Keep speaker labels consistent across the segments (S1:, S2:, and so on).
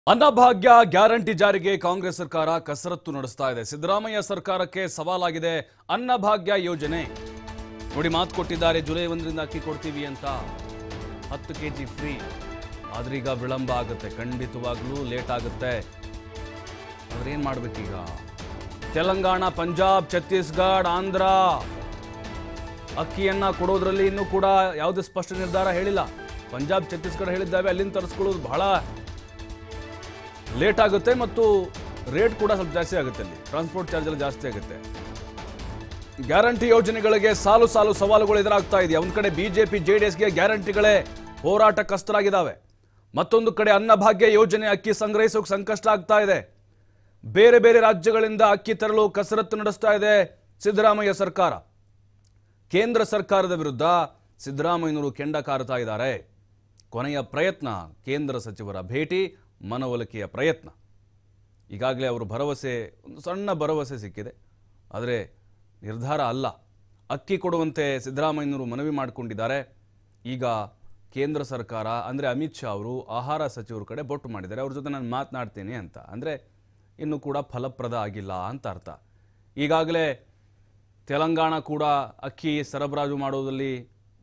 S1: Annabhagya guarantee ಜಾರಿಗೆ ಕಾಂಗ್ರೆಸ್ ಸರ್ಕಾರ ಕಸರತ್ತು ನಡೆಸ್ತಾ ಇದೆ ಸಿದ್ದರಾಮಯ್ಯ ಸರ್ಕಾರಕ್ಕೆ ಸವಾಲಾಗಿದೆ ಅನ್ನಭಾಗ್ಯ ಯೋಜನೆ ನೋಡಿ ಮಾತು ಕೊಟ್ಟಿದ್ದಾರೆ ಜುಲೈ ಒಂದರಿಂದ ಅಕ್ಕಿ ಕೊಡ್ತೀವಿ ಅಂತ ಹತ್ತು ಕೆ ಜಿ ಫ್ರೀ ಆದ್ರೀಗ ವಿಳಂಬ ಆಗುತ್ತೆ ಖಂಡಿತವಾಗ್ಲೂ ಲೇಟ್ ಆಗುತ್ತೆ ಆದ್ರೆ ಏನ್ ಮಾಡ್ಬೇಕೀಗ ತೆಲಂಗಾಣ ಪಂಜಾಬ್ ಛತ್ತೀಸ್ಗಢ ಆಂಧ್ರ ಅಕ್ಕಿಯನ್ನ ಕೊಡೋದ್ರಲ್ಲಿ ಇನ್ನೂ ಕೂಡ ಯಾವುದೇ ಸ್ಪಷ್ಟ ನಿರ್ಧಾರ ಹೇಳಿಲ್ಲ ಪಂಜಾಬ್ ಛತ್ತೀಸ್ಗಢ ಹೇಳಿದ್ದಾವೆ ಅಲ್ಲಿಂದ ತರಿಸ್ಕೊಳ್ಳೋದು ಬಹಳ ಲೇಟ್ ಆಗುತ್ತೆ ಮತ್ತು ರೇಟ್ ಕೂಡ ಸ್ವಲ್ಪ ಜಾಸ್ತಿ ಆಗುತ್ತೆ ಅಲ್ಲಿ ಟ್ರಾನ್ಸ್ಪೋರ್ಟ್ ಚಾರ್ಜ್ ಎಲ್ಲ ಜಾಸ್ತಿ ಆಗುತ್ತೆ ಗ್ಯಾರಂಟಿ ಯೋಜನೆಗಳಿಗೆ ಸಾಲು ಸಾಲು ಸವಾಲುಗಳು ಎದುರಾಗ್ತಾ ಇದೆ ಒಂದ್ ಕಡೆ ಬಿಜೆಪಿ ಜೆಡಿಎಸ್ಗೆ ಗ್ಯಾರಂಟಿಗಳೇ ಹೋರಾಟ ಕಷ್ಟರಾಗಿದ್ದಾವೆ ಮತ್ತೊಂದು ಕಡೆ ಅನ್ನಭಾಗ್ಯ ಯೋಜನೆ ಅಕ್ಕಿ ಸಂಗ್ರಹಿಸೋಕೆ ಸಂಕಷ್ಟ ಆಗ್ತಾ ಇದೆ ಬೇರೆ ಬೇರೆ ರಾಜ್ಯಗಳಿಂದ ಅಕ್ಕಿ ತರಲು ಕಸರತ್ತು ನಡೆಸ್ತಾ ಇದೆ ಸಿದ್ದರಾಮಯ್ಯ ಸರ್ಕಾರ ಕೇಂದ್ರ ಸರ್ಕಾರದ ವಿರುದ್ಧ ಸಿದ್ದರಾಮಯ್ಯನವರು ಕೆಂಡ ಕಾರುತ್ತಾ ಇದ್ದಾರೆ ಕೊನೆಯ ಪ್ರಯತ್ನ ಕೇಂದ್ರ ಸಚಿವರ ಭೇಟಿ ಮನವೊಲಿಕೆಯ ಪ್ರಯತ್ನ ಈಗಾಗಲೇ ಅವರು ಭರವಸೆ ಒಂದು ಸಣ್ಣ ಭರವಸೆ ಸಿಕ್ಕಿದೆ ಆದರೆ ನಿರ್ಧಾರ ಅಲ್ಲ ಅಕ್ಕಿ ಕೊಡುವಂತೆ ಸಿದ್ದರಾಮಯ್ಯನವರು ಮನವಿ ಮಾಡಿಕೊಂಡಿದ್ದಾರೆ ಈಗ ಕೇಂದ್ರ ಸರ್ಕಾರ ಅಂದರೆ ಅಮಿತ್ ಶಾ ಅವರು ಆಹಾರ ಸಚಿವರ ಕಡೆ ಬೊಟ್ಟು ಮಾಡಿದ್ದಾರೆ ಅವ್ರ ಜೊತೆ ನಾನು ಮಾತನಾಡ್ತೀನಿ ಅಂತ ಅಂದರೆ ಇನ್ನೂ ಕೂಡ ಫಲಪ್ರದ ಆಗಿಲ್ಲ ಅಂತ ಅರ್ಥ ಈಗಾಗಲೇ ತೆಲಂಗಾಣ ಕೂಡ ಅಕ್ಕಿ ಸರಬರಾಜು ಮಾಡೋದಲ್ಲಿ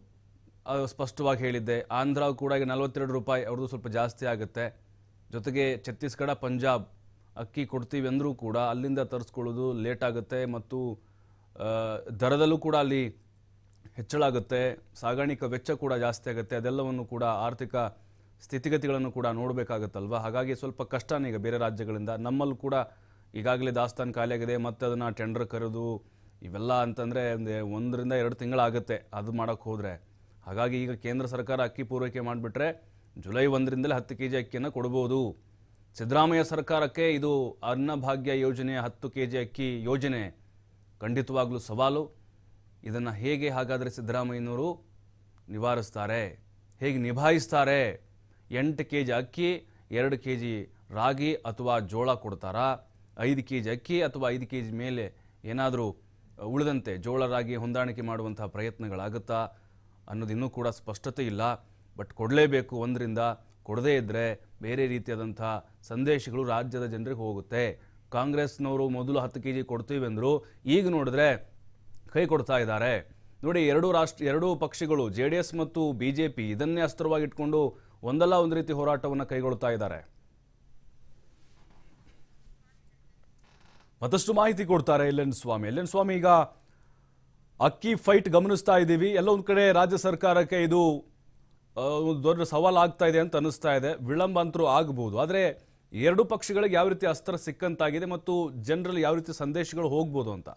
S1: ಅದು ಸ್ಪಷ್ಟವಾಗಿ ಹೇಳಿದ್ದೆ ಆಂಧ್ರ ಕೂಡ ಈಗ ನಲವತ್ತೆರಡು ರೂಪಾಯಿ ಅವ್ರದ್ದು ಸ್ವಲ್ಪ ಜಾಸ್ತಿ ಆಗುತ್ತೆ ಜೊತೆಗೆ ಛತ್ತೀಸ್ಗಢ ಪಂಜಾಬ್ ಅಕ್ಕಿ ಕೊಡ್ತೀವಿ ಅಂದರೂ ಕೂಡ ಅಲ್ಲಿಂದ ತರಿಸ್ಕೊಳ್ಳೋದು ಲೇಟ್ ಆಗುತ್ತೆ ಮತ್ತು ಆ, ದರದಲ್ಲೂ ಕೂಡ ಅಲ್ಲಿ ಹೆಚ್ಚಳ ಆಗುತ್ತೆ ಸಾಗಾಣಿಕಾ ವೆಚ್ಚ ಕೂಡ ಜಾಸ್ತಿ ಆಗುತ್ತೆ ಅದೆಲ್ಲವನ್ನು ಕೂಡ ಆರ್ಥಿಕ ಸ್ಥಿತಿಗತಿಗಳನ್ನು ಕೂಡ ನೋಡಬೇಕಾಗತ್ತಲ್ವ ಹಾಗಾಗಿ ಸ್ವಲ್ಪ ಕಷ್ಟನೇ ಈಗ ಬೇರೆ ರಾಜ್ಯಗಳಿಂದ ನಮ್ಮಲ್ಲೂ ಕೂಡ ಈಗಾಗಲೇ ದಾಸ್ತಾನು ಖಾಲಿಯಾಗಿದೆ ಮತ್ತೆ ಅದನ್ನು ಟೆಂಡರ್ ಕರೆದು ಇವೆಲ್ಲ ಅಂತಂದರೆ ಒಂದು ಒಂದರಿಂದ ಎರಡು ತಿಂಗಳಾಗುತ್ತೆ ಅದು ಮಾಡೋಕ್ಕೆ ಹೋದರೆ ಹಾಗಾಗಿ ಈಗ ಕೇಂದ್ರ ಸರ್ಕಾರ ಅಕ್ಕಿ ಪೂರೈಕೆ ಮಾಡಿಬಿಟ್ರೆ ಜುಲೈ ಒಂದರಿಂದಲೇ ಹತ್ತು ಕೆ ಜಿ ಅಕ್ಕಿಯನ್ನು ಕೊಡ್ಬೋದು ಸಿದ್ದರಾಮಯ್ಯ ಸರ್ಕಾರಕ್ಕೆ ಇದು ಅನ್ನಭಾಗ್ಯ ಯೋಜನೆಯ ಹತ್ತು ಕೆ ಜಿ ಅಕ್ಕಿ ಯೋಜನೆ ಖಂಡಿತವಾಗ್ಲೂ ಸವಾಲು ಇದನ್ನು ಹೇಗೆ ಹಾಗಾದರೆ ಸಿದ್ದರಾಮಯ್ಯನವರು ನಿವಾರಿಸ್ತಾರೆ ಹೇಗೆ ನಿಭಾಯಿಸ್ತಾರೆ ಎಂಟು ಕೆ ಜಿ ಅಕ್ಕಿ ಎರಡು ಕೆ ಜಿ ರಾಗಿ ಅಥವಾ ಜೋಳ ಕೊಡ್ತಾರಾ ಐದು ಕೆ ಜಿ ಅಕ್ಕಿ ಅಥವಾ ಐದು ಕೆ ಜಿ ಮೇಲೆ ಏನಾದರೂ ಉಳಿದಂತೆ ಜೋಳ ರಾಗಿ ಹೊಂದಾಣಿಕೆ ಮಾಡುವಂತಹ ಪ್ರಯತ್ನಗಳಾಗುತ್ತಾ ಅನ್ನೋದು ಇನ್ನೂ ಕೂಡ ಸ್ಪಷ್ಟತೆ ಇಲ್ಲ ಬಟ್ ಕೊಡಲೇಬೇಕು ಒಂದರಿಂದ ಕೊಡದೇ ಇದ್ದರೆ ಬೇರೆ ರೀತಿಯಾದಂಥ ಸಂದೇಶಗಳು ರಾಜ್ಯದ ಜನರಿಗೆ ಹೋಗುತ್ತೆ ಕಾಂಗ್ರೆಸ್ನವರು ಮೊದಲು ಹತ್ತು ಕೆ ಜಿ ಕೊಡ್ತೀವಿ ಅಂದರು ಈಗ ನೋಡಿದ್ರೆ ಕೈ ಕೊಡ್ತಾ ಇದ್ದಾರೆ ನೋಡಿ ಎರಡೂ ರಾಷ್ಟ್ರ ಎರಡೂ ಪಕ್ಷಗಳು ಜೆ ಡಿ ಎಸ್ ಮತ್ತು ಬಿ ಜೆ ಪಿ ಇದನ್ನೇ ಅಸ್ತ್ರವಾಗಿಟ್ಕೊಂಡು ಒಂದಲ್ಲ ಒಂದು ರೀತಿ ಹೋರಾಟವನ್ನು ಕೈಗೊಳ್ತಾ ಇದ್ದಾರೆ ಮತ್ತಷ್ಟು ಮಾಹಿತಿ ಕೊಡ್ತಾರೆ L N Swamy L N Swamy ಈಗ ಅಕ್ಕಿ ಫೈಟ್ ಗಮನಿಸ್ತಾ ಇದ್ದೀವಿ ಎಲ್ಲ ಒಂದು ಕಡೆ ರಾಜ್ಯ ಸರ್ಕಾರಕ್ಕೆ ಇದು ಆ, ಒಂದು ದೊಡ್ಡ ಸವಾಲು ಆಗ್ತಾ ಇದೆ ಅಂತ ಅನಿಸ್ತಾ ಇದೆ ವಿಳಂಬ ಅಂತರೂ ಆಗಬಹುದು ಆದರೆ ಎರಡು ಪಕ್ಷಗಳಿಗೆ ಯಾವ ರೀತಿ ಅಸ್ತ್ರ ಸಿಕ್ಕಂತಾಗಿದೆ ಮತ್ತು ಜನರಲ್ಲಿ ಯಾವ ರೀತಿ ಸಂದೇಶಗಳು ಹೋಗ್ಬೋದು ಅಂತ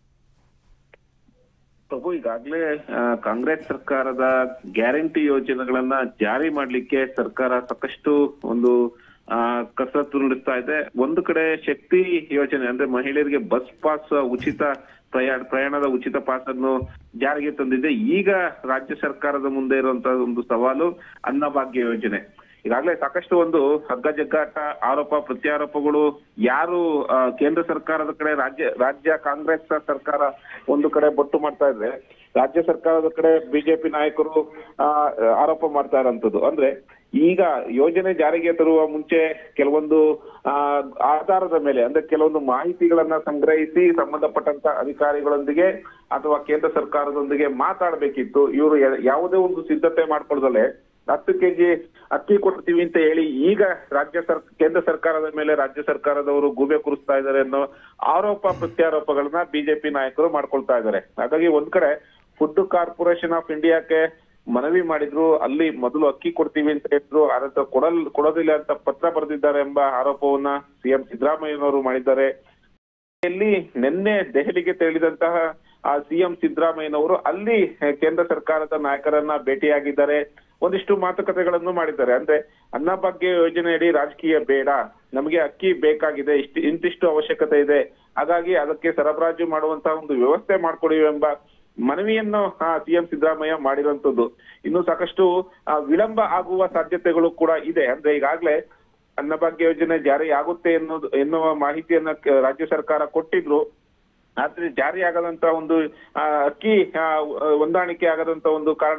S2: ಪ್ರಭು ಈಗಾಗಲೇ ಆ, ಕಾಂಗ್ರೆಸ್ ಸರ್ಕಾರದ ಗ್ಯಾರಂಟಿ ಯೋಜನೆಗಳನ್ನ ಜಾರಿ ಮಾಡ್ಲಿಕ್ಕೆ ಸರ್ಕಾರ ಸಾಕಷ್ಟು ಒಂದು ಆ, ಕಸರತ್ತು ನಡೆಸ್ತಾ ಇದೆ ಒಂದು ಕಡೆ ಶಕ್ತಿ ಯೋಜನೆ ಅಂದ್ರೆ ಮಹಿಳೆಯರಿಗೆ ಬಸ್ ಪಾಸ್ ಉಚಿತ ಪ್ರಯಾಣ ಪ್ರಯಾಣದ ಉಚಿತ ಪಾಸ್ ಅನ್ನು ಜಾರಿಗೆ ತಂದಿದೆ ಈಗ ರಾಜ್ಯ ಸರ್ಕಾರದ ಮುಂದೆ ಇರುವಂತಹ ಒಂದು ಸವಾಲು ಅನ್ನಭಾಗ್ಯ ಯೋಜನೆ ಈಗಾಗಲೇ ಸಾಕಷ್ಟು ಒಂದು ಹಗ್ಗ ಜಗ್ಗಾಟ ಆರೋಪ ಪ್ರತ್ಯಾರೋಪಗಳು ಯಾರು ಆ, ಕೇಂದ್ರ ಸರ್ಕಾರದ ಕಡೆ ರಾಜ್ಯ ರಾಜ್ಯ ಕಾಂಗ್ರೆಸ್ ಸರ್ಕಾರ ಒಂದು ಕಡೆ ಬೊಟ್ಟು ಮಾಡ್ತಾ ಇದ್ರೆ ರಾಜ್ಯ ಸರ್ಕಾರದ ಕಡೆ ಬಿಜೆಪಿ ನಾಯಕರು ಆ, ಆರೋಪ ಮಾಡ್ತಾ ಇರೋಂಥದ್ದು ಅಂದ್ರೆ ಈಗ ಯೋಜನೆ ಜಾರಿಗೆ ತರುವ ಮುಂಚೆ ಕೆಲವೊಂದು ಆ, ಆಧಾರದ ಮೇಲೆ ಅಂದ್ರೆ ಕೆಲವೊಂದು ಮಾಹಿತಿಗಳನ್ನ ಸಂಗ್ರಹಿಸಿ ಸಂಬಂಧಪಟ್ಟಂತ ಅಧಿಕಾರಿಗಳೊಂದಿಗೆ ಅಥವಾ ಕೇಂದ್ರ ಸರ್ಕಾರದೊಂದಿಗೆ ಮಾತಾಡಬೇಕಿತ್ತು ಇವರು ಯಾವುದೇ ಒಂದು ಸಿದ್ಧತೆ ಮಾಡ್ಕೊಳ್ದಲೆ ಹತ್ತು ಕೆಜಿ ಅಕ್ಕಿ ಕೊಡ್ತೀವಿ ಅಂತ ಹೇಳಿ ಈಗ ರಾಜ್ಯ ಸರ್ ಕೇಂದ್ರ ಸರ್ಕಾರದ ಮೇಲೆ ರಾಜ್ಯ ಸರ್ಕಾರದವರು ಗೂಬೆ ಕೂರಿಸ್ತಾ ಇದ್ದಾರೆ ಅನ್ನೋ ಆರೋಪ ಪ್ರತ್ಯಾರೋಪಗಳನ್ನ ಬಿಜೆಪಿ ನಾಯಕರು ಮಾಡ್ಕೊಳ್ತಾ ಇದ್ದಾರೆ ಹಾಗಾಗಿ ಒಂದ್ ಕಡೆ ಫುಡ್ ಕಾರ್ಪೊರೇಷನ್ ಆಫ್ ಇಂಡಿಯಾಕ್ಕೆ ಮನವಿ ಮಾಡಿದ್ರು ಅಲ್ಲಿ ಮೊದಲು ಅಕ್ಕಿ ಕೊಡ್ತೀವಿ ಅಂತ ಹೇಳಿದ್ರು ಆನಂತರ ಕೊಡಲ್ ಕೊಡೋದಿಲ್ಲ ಅಂತ ಪತ್ರ ಬರೆದಿದ್ದಾರೆ ಎಂಬ ಆರೋಪವನ್ನ ಸಿಎಂ ಸಿದ್ದರಾಮಯ್ಯನವರು ಮಾಡಿದ್ದಾರೆ ಇಲ್ಲಿ ನಿನ್ನೆ ದೆಹಲಿಗೆ ತೆರಳಿದಂತಹ ಆ ಸಿಎಂ ಸಿದ್ದರಾಮಯ್ಯನವರು ಅಲ್ಲಿ ಕೇಂದ್ರ ಸರ್ಕಾರದ ನಾಯಕರನ್ನ ಭೇಟಿಯಾಗಿದ್ದಾರೆ ಒಂದಿಷ್ಟು ಮಾತುಕತೆಗಳನ್ನು ಮಾಡಿದ್ದಾರೆ ಅಂದ್ರೆ ಅನ್ನಭಾಗ್ಯ ಯೋಜನೆಯಡಿ ರಾಜಕೀಯ ಬೇಡ ನಮಗೆ ಅಕ್ಕಿ ಬೇಕಾಗಿದೆ ಇಷ್ಟು ಇಂತಿಷ್ಟು ಅವಶ್ಯಕತೆ ಇದೆ ಹಾಗಾಗಿ ಅದಕ್ಕೆ ಸರಬರಾಜು ಮಾಡುವಂತಹ ಒಂದು ವ್ಯವಸ್ಥೆ ಮಾಡ್ಕೊಡಿ ಎಂಬ ಮನವಿಯನ್ನು ಸಿಎಂ ಸಿದ್ದರಾಮಯ್ಯ ಮಾಡಿರುವಂತದ್ದು ಇನ್ನು ಸಾಕಷ್ಟು ಆ, ವಿಳಂಬ ಆಗುವ ಸಾಧ್ಯತೆಗಳು ಕೂಡ ಇದೆ ಅಂದ್ರೆ ಈಗಾಗ್ಲೇ ಅನ್ನಭಾಗ್ಯ ಯೋಜನೆ ಜಾರಿ ಆಗುತ್ತೆ ಎನ್ನುವುದು ಎನ್ನುವ ಮಾಹಿತಿಯನ್ನ ಕ- ರಾಜ್ಯ ಸರ್ಕಾರ ಕೊಟ್ಟಿದ್ರು ಆದ್ರೆ ಜಾರಿ ಆಗದಂತ ಒಂದು ಆ, ಅಕ್ಕಿ ಆ, ಹೊಂದಾಣಿಕೆ ಆಗದಂತ ಒಂದು ಕಾರಣ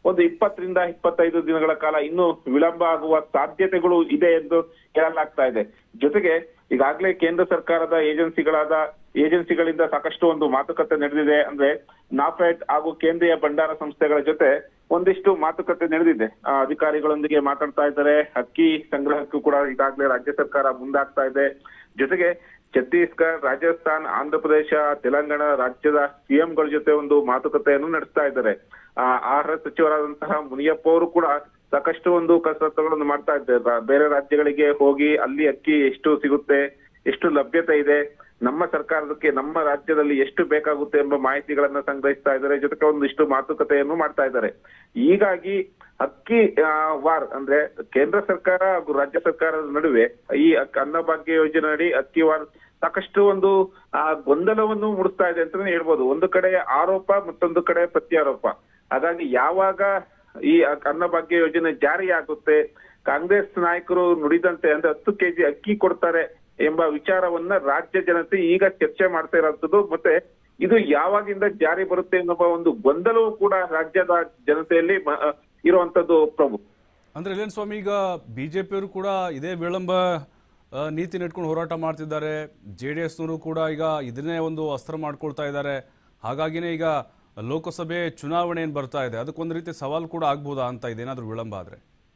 S2: ಒಂದು ಇಪ್ಪತ್ತರಿಂದ ಇಪ್ಪತ್ತೈದು ದಿನಗಳ ಕಾಲ ಇನ್ನೂ ವಿಳಂಬ ಆಗುವ ಸಾಧ್ಯತೆಗಳು ಇದೆ ಎಂದು ಹೇಳಲಾಗ್ತಾ ಇದೆ ಜೊತೆಗೆ ಈಗಾಗಲೇ ಕೇಂದ್ರ ಸರ್ಕಾರದ ಏಜೆನ್ಸಿಗಳಾದ ಏಜೆನ್ಸಿಗಳಿಂದ ಸಾಕಷ್ಟು ಒಂದು ಮಾತುಕತೆ ನಡೆದಿದೆ ಅಂದ್ರೆ ನಾಫೆಡ್ ಹಾಗೂ ಕೇಂದ್ರೀಯ ಭಂಡಾರ ಸಂಸ್ಥೆಗಳ ಜೊತೆ ಒಂದಿಷ್ಟು ಮಾತುಕತೆ ನಡೆದಿದೆ ಆ, ಅಧಿಕಾರಿಗಳೊಂದಿಗೆ ಮಾತಾಡ್ತಾ ಇದ್ದಾರೆ ಅಕ್ಕಿ ಸಂಗ್ರಹಕ್ಕೂ ಕೂಡ ಈಗಾಗಲೇ ರಾಜ್ಯ ಸರ್ಕಾರ ಮುಂದಾಗ್ತಾ ಇದೆ ಜೊತೆಗೆ ಛತ್ತೀಸ್ಗಢ ರಾಜಸ್ಥಾನ್ ಆಂಧ್ರ ಪ್ರದೇಶ ತೆಲಂಗಾಣ ರಾಜ್ಯದ ಸಿಎಂಗಳ ಜೊತೆ ಒಂದು ಮಾತುಕತೆಯನ್ನು ನಡೆಸ್ತಾ ಇದ್ದಾರೆ ಆ, ಆಹಾರ ಸಚಿವರಾದಂತಹ ಮುನಿಯಪ್ಪ ಅವರು ಕೂಡ ಸಾಕಷ್ಟು ಒಂದು ಕಸರತ್ತುಗಳನ್ನು ಮಾಡ್ತಾ ಇದ್ದಾರೆ ರಾ- ಬೇರೆ ರಾಜ್ಯಗಳಿಗೆ ಹೋಗಿ ಅಲ್ಲಿ ಅಕ್ಕಿ ಎಷ್ಟು ಸಿಗುತ್ತೆ ಎಷ್ಟು ಲಭ್ಯತೆ ಇದೆ ನಮ್ಮ ಸರ್ಕಾರದಕ್ಕೆ ನಮ್ಮ ರಾಜ್ಯದಲ್ಲಿ ಎಷ್ಟು ಬೇಕಾಗುತ್ತೆ ಎಂಬ ಮಾಹಿತಿಗಳನ್ನ ಸಂಗ್ರಹಿಸ್ತಾ ಇದ್ದಾರೆ ಜೊತೆಗೆ ಒಂದಿಷ್ಟು ಮಾತುಕತೆಯನ್ನು ಮಾಡ್ತಾ ಇದ್ದಾರೆ ಹೀಗಾಗಿ ಅಕ್ಕಿ ಆ, ವಾರ್ ಅಂದ್ರೆ ಕೇಂದ್ರ ಸರ್ಕಾರ ಹಾಗೂ ರಾಜ್ಯ ಸರ್ಕಾರದ ನಡುವೆ ಈ ಅಕ್- ಅನ್ನಭಾಗ್ಯ ಯೋಜನೆ ಅಡಿ ಅಕ್ಕಿ ವಾರ್ ಸಾಕಷ್ಟು ಒಂದು ಆ ಗೊಂದಲವನ್ನು ಮೂಡಿಸ್ತಾ ಇದೆ ಅಂತಾನೆ ಹೇಳ್ಬೋದು ಒಂದು ಕಡೆ ಆರೋಪ ಮತ್ತೊಂದು ಕಡೆ ಪ್ರತ್ಯಾರೋಪ ಹಾಗಾಗಿ ಯಾವಾಗ ಈ ಅಕ್- ಅನ್ನಭಾಗ್ಯ ಯೋಜನೆ ಜಾರಿಯಾಗುತ್ತೆ ಕಾಂಗ್ರೆಸ್ ನಾಯಕರು ನುಡಿದಂತೆ ಅಂದ್ರೆ ಹತ್ತು ಕೆಜಿ ಅಕ್ಕಿ ಕೊಡ್ತಾರೆ ಎಂಬ ವಿಚಾರವನ್ನ ರಾಜ್ಯ ಜನತೆ ಈಗ ಚರ್ಚೆ ಮಾಡ್ತಾ ಇರೋಂಥದ್ದು ಮತ್ತೆ ಇದು ಯಾವಾಗಿಂದ ಜಾರಿ ಬರುತ್ತೆ ಎನ್ನುವ ಒಂದು ಗೊಂದಲವೂ ಕೂಡ ರಾಜ್ಯದ ಜನತೆಯಲ್ಲಿ ಮ- ಇರುವಂತದ್ದು ಪ್ರಭು
S1: ಅಂದ್ರೆ ಇಲ್ಲೇನು ಸ್ವಾಮಿ ಈಗ ಬಿ ಜೆ ಪಿಯವರು ಕೂಡ ಇದೇ ವಿಳಂಬ ಆ, ನೀತಿ ನೆಟ್ಕೊಂಡು ಹೋರಾಟ ಮಾಡ್ತಿದ್ದಾರೆ ಜೆ ಡಿ ಎಸ್ನವರು ಕೂಡ ಈಗ ಇದನ್ನೇ ಒಂದು ಅಸ್ತ್ರ ಮಾಡ್ಕೊಳ್ತಾ ಇದ್ದಾರೆ ಹಾಗಾಗಿನೇ ಈಗ ಲೋಕಸಭೆ ಚುನಾವಣೆ ಏನು ಬರ್ತಾ ಇದೆ ಅದಕ್ಕೊಂದು ರೀತಿ ಸವಾಲು ಕೂಡ ಆಗ್ಬೋದಾ ಅಂತ ಇದೇನಾದ್ರೂ ವಿಳಂಬ ಆದರೆ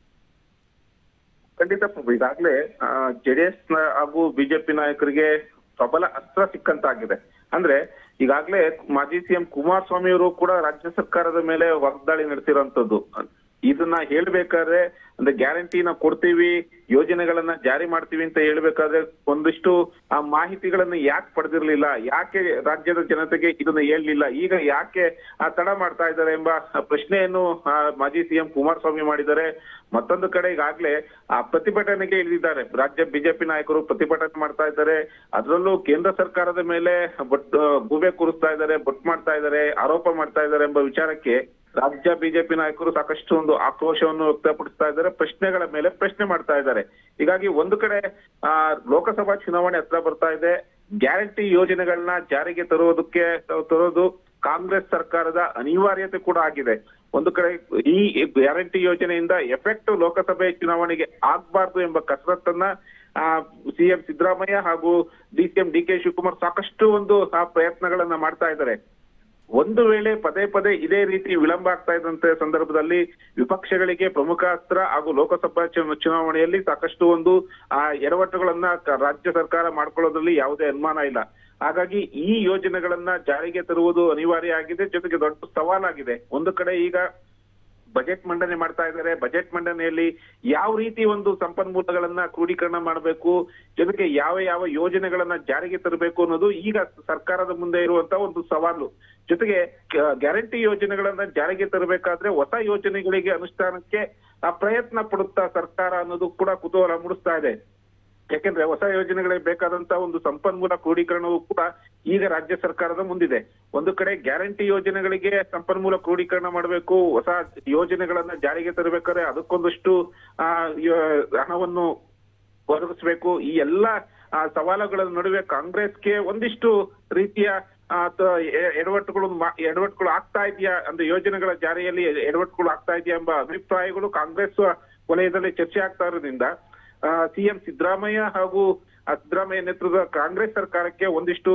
S2: ಖಂಡಿತ ಪ್ರಭು ಈಗಾಗ್ಲೇ ಜೆಡಿಎಸ್ ಹಾಗೂ ಬಿಜೆಪಿ ನಾಯಕರಿಗೆ ಪ್ರಬಲ ಅಸ್ತ್ರ ಸಿಕ್ಕಂತಾಗಿದೆ ಅಂದ್ರೆ ಈಗಾಗ್ಲೇ ಮಾಜಿ ಸಿಎಂ ಕುಮಾರಸ್ವಾಮಿ ಅವರು ಕೂಡ ರಾಜ್ಯ ಸರ್ಕಾರದ ಮೇಲೆ ವಾಗ್ದಾಳಿ ನಡೆಸಿರೋಂಥದ್ದು ಇದನ್ನ ಹೇಳ್ಬೇಕಾದ್ರೆ ಅಂದ್ರೆ ಗ್ಯಾರಂಟಿನ ಕೊಡ್ತೀವಿ ಯೋಜನೆಗಳನ್ನ ಜಾರಿ ಮಾಡ್ತೀವಿ ಅಂತ ಹೇಳ್ಬೇಕಾದ್ರೆ ಒಂದಿಷ್ಟು ಆ ಮಾಹಿತಿಗಳನ್ನ ಯಾಕೆ ಪಡೆದಿರ್ಲಿಲ್ಲ ಯಾಕೆ ರಾಜ್ಯದ ಜನತೆಗೆ ಇದನ್ನ ಹೇಳಲಿಲ್ಲ ಈಗ ಯಾಕೆ ಆ ತಡ ಮಾಡ್ತಾ ಇದ್ದಾರೆ ಎಂಬ ಪ್ರಶ್ನೆಯನ್ನು ಆ, ಮಾಜಿ ಸಿಎಂ ಕುಮಾರಸ್ವಾಮಿ ಮಾಡಿದ್ದಾರೆ ಮತ್ತೊಂದು ಕಡೆ ಈಗಾಗ್ಲೇ ಆ ಪ್ರತಿಭಟನೆಗೆ ಇಳಿದಿದ್ದಾರೆ ರಾಜ್ಯ ಬಿಜೆಪಿ ನಾಯಕರು ಪ್ರತಿಭಟನೆ ಮಾಡ್ತಾ ಇದ್ದಾರೆ ಅದರಲ್ಲೂ ಕೇಂದ್ರ ಸರ್ಕಾರದ ಮೇಲೆ ಬಟ್ ಗೂಬೆ ಕೂರಿಸ್ತಾ ಇದ್ದಾರೆ ಬೊಟ್ ಮಾಡ್ತಾ ಇದ್ದಾರೆ ಆರೋಪ ಮಾಡ್ತಾ ಇದ್ದಾರೆ ಎಂಬ ವಿಚಾರಕ್ಕೆ ರಾಜ್ಯ ಬಿಜೆಪಿ ನಾಯಕರು ಸಾಕಷ್ಟು ಒಂದು ಆಕ್ರೋಶವನ್ನು ವ್ಯಕ್ತಪಡಿಸ್ತಾ ಇದ್ದಾರೆ ಪ್ರಶ್ನೆಗಳ ಮೇಲೆ ಪ್ರಶ್ನೆ ಮಾಡ್ತಾ ಇದ್ದಾರೆ ಹೀಗಾಗಿ ಒಂದು ಕಡೆ ಆ ಲೋಕಸಭಾ ಚುನಾವಣೆ ಹತ್ರ ಬರ್ತಾ ಇದೆ ಗ್ಯಾರಂಟಿ ಯೋಜನೆಗಳನ್ನ ಜಾರಿಗೆ ತರುವುದಕ್ಕೆ ತರೋದು ಕಾಂಗ್ರೆಸ್ ಸರ್ಕಾರದ ಅನಿವಾರ್ಯತೆ ಕೂಡ ಆಗಿದೆ ಒಂದು ಕಡೆ ಈ ಗ್ಯಾರಂಟಿ ಯೋಜನೆಯಿಂದ ಎಫೆಕ್ಟ್ ಲೋಕಸಭೆ ಚುನಾವಣೆಗೆ ಆಗ್ಬಾರ್ದು ಎಂಬ ಕಸರತ್ತನ್ನ ಆ ಸಿಎಂ ಸಿದ್ದರಾಮಯ್ಯ ಹಾಗೂ D CM D K Shivakumar ಸಾಕಷ್ಟು ಒಂದು ಆ ಪ್ರಯತ್ನಗಳನ್ನ ಮಾಡ್ತಾ ಇದ್ದಾರೆ ಒಂದು ವೇಳೆ ಪದೇ ಪದೇ ಇದೇ ರೀತಿ ವಿಳಂಬ ಆಗ್ತಾ ಇದ್ದಂತ ಸಂದರ್ಭದಲ್ಲಿ ವಿಪಕ್ಷಗಳಿಗೆ ಪ್ರಮುಖ ಅಸ್ತ್ರ ಹಾಗೂ ಲೋಕಸಭಾ ಚು- ಚುನಾವಣೆಯಲ್ಲಿ ಸಾಕಷ್ಟು ಒಂದು ಆ ಎಡವಟ್ಟುಗಳನ್ನ ಕ- ರಾಜ್ಯ ಸರ್ಕಾರ ಮಾಡ್ಕೊಳ್ಳೋದ್ರಲ್ಲಿ ಯಾವುದೇ ಅನುಮಾನ ಇಲ್ಲ ಹಾಗಾಗಿ ಈ ಯೋಜನೆಗಳನ್ನ ಜಾರಿಗೆ ತರುವುದು ಅನಿವಾರ್ಯ ಆಗಿದೆ ಜೊತೆಗೆ ದೊಡ್ಡ ಸವಾಲಾಗಿದೆ ಒಂದು ಕಡೆ ಈಗ ಬಜೆಟ್ ಮಂಡನೆ ಮಾಡ್ತಾ ಇದ್ದಾರೆ ಬಜೆಟ್ ಮಂಡನೆಯಲ್ಲಿ ಯಾವ ರೀತಿ ಒಂದು ಸಂಪನ್ಮೂಲಗಳನ್ನ ಕ್ರೋಢೀಕರಣ ಮಾಡಬೇಕು ಜೊತೆಗೆ ಯಾವ ಯಾವ ಯೋಜನೆಗಳನ್ನ ಜಾರಿಗೆ ತರಬೇಕು ಅನ್ನೋದು ಈಗ ಸರ್ಕಾರದ ಮುಂದೆ ಇರುವಂತ ಒಂದು ಸವಾಲು ಜೊತೆಗೆ ಕ- ಗ್ಯಾರಂಟಿ ಯೋಜನೆಗಳನ್ನ ಜಾರಿಗೆ ತರಬೇಕಾದ್ರೆ ಹೊಸ ಯೋಜನೆಗಳಿಗೆ ಅನುಷ್ಠಾನಕ್ಕೆ ಆ ಪ್ರಯತ್ನ ಪಡುತ್ತಾ ಸರ್ಕಾರ ಅನ್ನೋದು ಕೂಡ ಕುತೂಹಲ ಮೂಡಿಸ್ತಾ ಇದೆ ಯಾಕೆಂದ್ರೆ ಹೊಸ ಯೋಜನೆಗಳಿಗೆ ಬೇಕಾದಂತ ಒಂದು ಸಂಪನ್ಮೂಲ ಕ್ರೋಢೀಕರಣವು ಕೂಡ ಈಗ ರಾಜ್ಯ ಸರ್ಕಾರದ ಮುಂದಿದೆ ಒಂದು ಕಡೆ ಗ್ಯಾರಂಟಿ ಯೋಜನೆಗಳಿಗೆ ಸಂಪನ್ಮೂಲ ಕ್ರೋಢೀಕರಣ ಮಾಡಬೇಕು ಹೊಸ ಯೋಜನೆಗಳನ್ನ ಜಾರಿಗೆ ತರಬೇಕಾದ್ರೆ ಅದಕ್ಕೊಂದಷ್ಟು ಆ ಯೋ- ಹಣವನ್ನು ಒದಗಿಸ್ಬೇಕು ಈ ಎಲ್ಲ ಆ, ಸವಾಲುಗಳ ನಡುವೆ ಕಾಂಗ್ರೆಸ್ಗೆ ಒಂದಿಷ್ಟು ರೀತಿಯ ಆ, ತ- ಎ- ಎಡವಟ್ಟುಗಳು ಮಾ- ಎಡವಟ್ಟುಗಳು ಆಗ್ತಾ ಇದೆಯಾ ಅಂದ್ರೆ ಯೋಜನೆಗಳ ಜಾರಿಯಲ್ಲಿ ಎಡವಟ್ಟುಗಳು ಆಗ್ತಾ ಇದೆಯಾ ಎಂಬ ಅಭಿಪ್ರಾಯಗಳು ಕಾಂಗ್ರೆಸ್ ವಲಯದಲ್ಲಿ ಚರ್ಚೆ ಆಗ್ತಾ ಇರೋದ್ರಿಂದ ಸಿಎಂ ಸಿದ್ದರಾಮಯ್ಯ ಹಾಗೂ ಆ ಸಿದ್ದರಾಮಯ್ಯ ನೇತೃತ್ವದ ಕಾಂಗ್ರೆಸ್ ಸರ್ಕಾರಕ್ಕೆ ಒಂದಿಷ್ಟು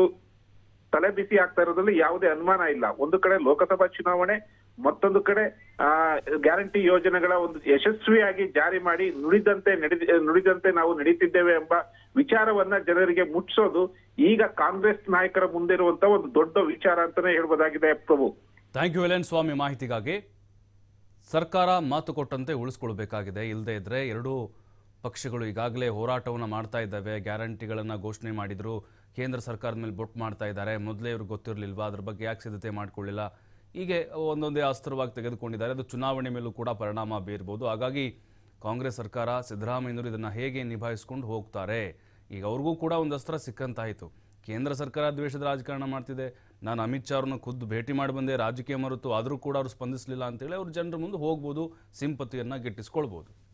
S2: ತಲೆ ಬಿಸಿ ಆಗ್ತಾ ಇರೋದ್ರಲ್ಲಿ ಯಾವುದೇ ಅನುಮಾನ ಇಲ್ಲ ಒಂದು ಕಡೆ ಲೋಕಸಭಾ ಚುನಾವಣೆ ಮತ್ತೊಂದು ಕಡೆ ಆ ಗ್ಯಾರಂಟಿ ಯೋಜನೆಗಳ ಒಂದು ಯಶಸ್ವಿಯಾಗಿ ಜಾರಿ ಮಾಡಿ ನುಡಿದಂತೆ ನಡೆ ನುಡಿದಂತೆ ನಾವು ನಡೀತಿದ್ದೇವೆ ಎಂಬ ವಿಚಾರವನ್ನ ಜನರಿಗೆ ಮುಟ್ಟಿಸೋದು ಈಗ ಕಾಂಗ್ರೆಸ್ ನಾಯಕರ ಮುಂದೆ ಇರುವಂತ ಒಂದು ದೊಡ್ಡ ವಿಚಾರ ಅಂತಾನೆ ಹೇಳ್ಬೋದಾಗಿದೆ Prabhu
S1: thank you L N Swamy ಮಾಹಿತಿಗಾಗಿ ಸರ್ಕಾರ ಮಾತು ಕೊಟ್ಟಂತೆ ಉಳಿಸ್ಕೊಳ್ಬೇಕಾಗಿದೆ ಇಲ್ಲದೇ ಇದ್ದರೆ ಎರಡೂ ಪಕ್ಷಗಳು ಈಗಾಗಲೇ ಹೋರಾಟವನ್ನು ಮಾಡ್ತಾ ಇದ್ದಾವೆ ಗ್ಯಾರಂಟಿಗಳನ್ನು ಘೋಷಣೆ ಮಾಡಿದರು ಕೇಂದ್ರ ಸರ್ಕಾರದ ಮೇಲೆ ಬೊಟ್ಟು ಮಾಡ್ತಾ ಇದ್ದಾರೆ ಮೊದಲೇ ಇವ್ರಿಗೆ ಗೊತ್ತಿರಲಿಲ್ವಾ ಅದ್ರ ಬಗ್ಗೆ ಯಾಕೆ ಸಿದ್ಧತೆ ಮಾಡ್ಕೊಳ್ಳಿಲ್ಲ ಹೀಗೆ ಒಂದೊಂದೇ ಅಸ್ತ್ರವಾಗಿ ತೆಗೆದುಕೊಂಡಿದ್ದಾರೆ ಅದು ಚುನಾವಣೆ ಮೇಲೂ ಕೂಡ ಪರಿಣಾಮ ಬೀರ್ಬೋದು ಹಾಗಾಗಿ ಕಾಂಗ್ರೆಸ್ ಸರ್ಕಾರ ಸಿದ್ದರಾಮಯ್ಯನವರು ಇದನ್ನು ಹೇಗೆ ನಿಭಾಯಿಸ್ಕೊಂಡು ಹೋಗ್ತಾರೆ ಈಗ ಅವ್ರಿಗೂ ಕೂಡ ಒಂದು ಅಸ್ತ್ರ ಸಿಕ್ಕಂತಾಯಿತು ಕೇಂದ್ರ ಸರ್ಕಾರ ದ್ವೇಷದ ರಾಜಕಾರಣ ಮಾಡ್ತಿದೆ ನಾನು ಅಮಿತ್ ಶಾ ಅವ್ರನ್ನ ಖುದ್ದು ಭೇಟಿ ಮಾಡಿ ಬಂದೆ ರಾಜಕೀಯ ಮರೆತು ಆದರೂ ಕೂಡ ಅವರು ಸ್ಪಂದಿಸಲಿಲ್ಲ ಅಂತೇಳಿ ಅವ್ರು ಜನರ ಮುಂದೆ ಹೋಗ್ಬೋದು ಸಿಂಪತಿಯನ್ನು ಗಿಟ್ಟಿಸ್ಕೊಳ್ಬೋದು